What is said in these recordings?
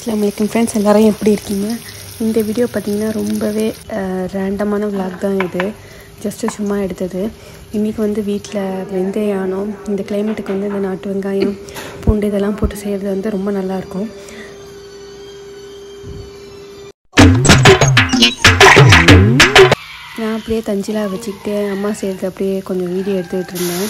அஸ்லாம் வலைக்கம் ஃப்ரெண்ட்ஸ் எல்லாரும் எப்படி இருக்கீங்க இந்த வீடியோ பார்த்தீங்கன்னா ரொம்பவே ரேண்டமான விளாக் தான் இது ஜஸ்ட்டு சும்மா எடுத்தது இன்றைக்கி வந்து வீட்டில் வெந்தயானம் இந்த கிளைமேட்டுக்கு வந்து இந்த நாட்டு வெங்காயம் பூண்டு இதெல்லாம் போட்டு செய்கிறது வந்து ரொம்ப நல்லாயிருக்கும் நான் அப்படியே தஞ்சிலாக வச்சுக்கிட்டு அம்மா செய்கிறது அப்படியே கொஞ்சம் வீடியோ எடுத்துக்கிட்டு இருந்தேன்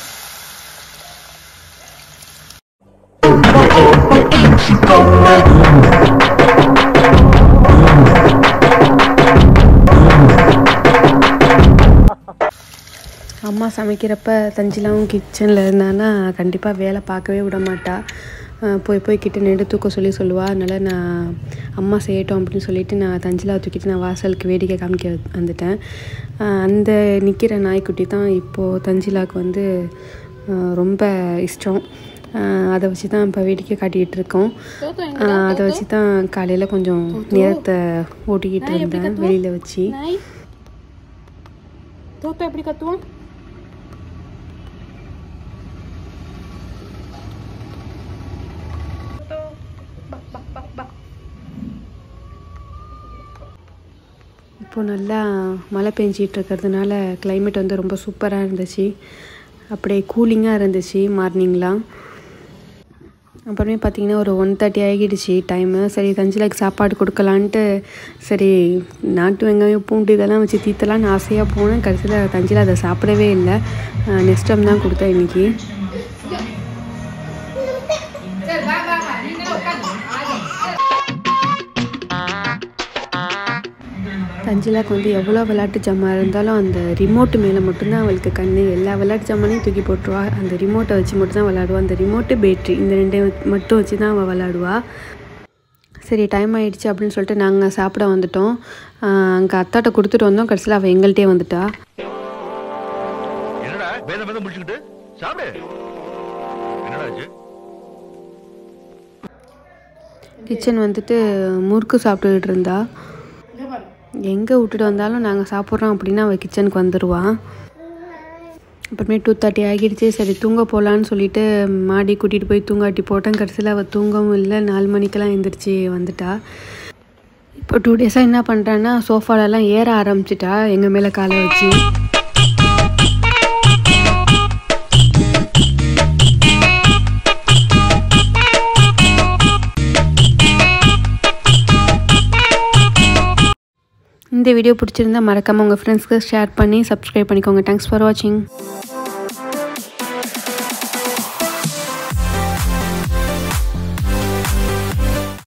அம்மா சமைக்கிறப்ப தஞ்சிலாவும் கிச்சனில் இருந்தான்னா கண்டிப்பாக வேலை பார்க்கவே விட மாட்டா அஹ் போய் போய் கிட்ட நெடு தூக்க சொல்லி சொல்லுவாள் அதனால் நான் அம்மா செய்யட்டும் அப்படின்னு சொல்லிட்டு நான் தஞ்சிலாவை தூக்கிட்டு நான் வாசலுக்கு வேடிக்கை காமிக்க வந்துட்டேன் அஹ் அந்த நிற்கிற நாய்க்குட்டி தான் இப்போது தஞ்சிலாவுக்கு வந்து அஹ் ரொம்ப இஷ்டம் அஹ் அதை வச்சு தான் இப்போ வேடிக்கை காட்டிக்கிட்டு இருக்கோம் அஹ் அதை வச்சு தான் காலையில் கொஞ்சம் நேரத்தை ஓட்டிக்கிட்டு இருந்தேன் வெளியில் வச்சு நாய் தோத்தா எப்படி கத்துவோம் இப்போ நல்லா மழை பெஞ்சிட்டு இருக்கிறதுனால climate வந்து ரொம்ப சூப்பராக இருந்துச்சு அப்படியே கூலிங்காக இருந்துச்சு மார்னிங்லாம் அப்புறமே பார்த்தீங்கன்னா ஒரு ஒன் தேர்ட்டி ஆகிடுச்சு டைமு சரி தஞ்சிலாக்கு சாப்பாடு கொடுக்கலான்ட்டு சரி நாட்டு வெங்காயம் பூண்டு இதெல்லாம் வச்சு தீத்தலான்னு ஆசையாக போனேன் கடைசியில் தஞ்சிலா அதை சாப்பிடவே இல்லை நெக்ஸ்ட் டைம் தான் கொடுத்தேன் இன்னைக்கு தஞ்சிலாக்கு வந்து எவ்வளோ விளையாட்டு ஜாமான் இருந்தாலும் அந்த ரிமோட்டு மேலே மட்டும்தான் அவளுக்கு கண்ணு எல்லா விளையாட்டு ஜாமானையும் தூக்கி போட்டுருவா அந்த ரிமோட்டை வச்சு மட்டும் தான் விளாடுவா அந்த ரிமோட்டு பேட்ரி இந்த ரெண்டை மட்டும் வச்சு தான் அவள் விளாடுவா சரி டைம் ஆயிடுச்சு அப்படின்னு சொல்லிட்டு நாங்கள் சாப்பிட வந்துட்டோம் அங்கே அத்தாட்ட கொடுத்துட்டு வந்தோம் கடைசியில் அவள் எங்கள்கிட்டே வந்துட்டா என்னடா வேத வேதம் முடிச்சுக்கிட்டு சாப்பிடு என்னடா ஆச்சு கிச்சன் வந்துட்டு முறுக்கு சாப்பிட்டுக்கிட்டு இருந்தா எங்கே விட்டுட்டு வந்தாலும் நாங்கள் சாப்பிட்றோம் அப்படின்னா அவள் கிச்சனுக்கு வந்துடுவான் அப்புறமே டூ தேர்ட்டி ஆகிடுச்சு சரி தூங்க போகலான்னு சொல்லிட்டு மாடி கூட்டிகிட்டு போய் தூங்காட்டி போட்டேன் கடைசியில் அவள் தூங்கவும் இல்லை நாலு மணிக்கெல்லாம் எந்திரிச்சு வந்துட்டா இப்போ டூ டேஸாக என்ன பண்ணுறான்னா சோஃபாலெல்லாம் ஏற ஆரம்பிச்சிட்டா எங்கள் மேலே காலை வச்சு இந்த வீடியோ பிடிச்சிருந்தா மறக்காமல் உங்கள் ஃப்ரெண்ட்ஸ்க்கு ஷேர் பண்ணி சப்ஸ்கிரைப் பண்ணிக்கோங்க தேங்க்ஸ் ஃபார் வாட்சிங்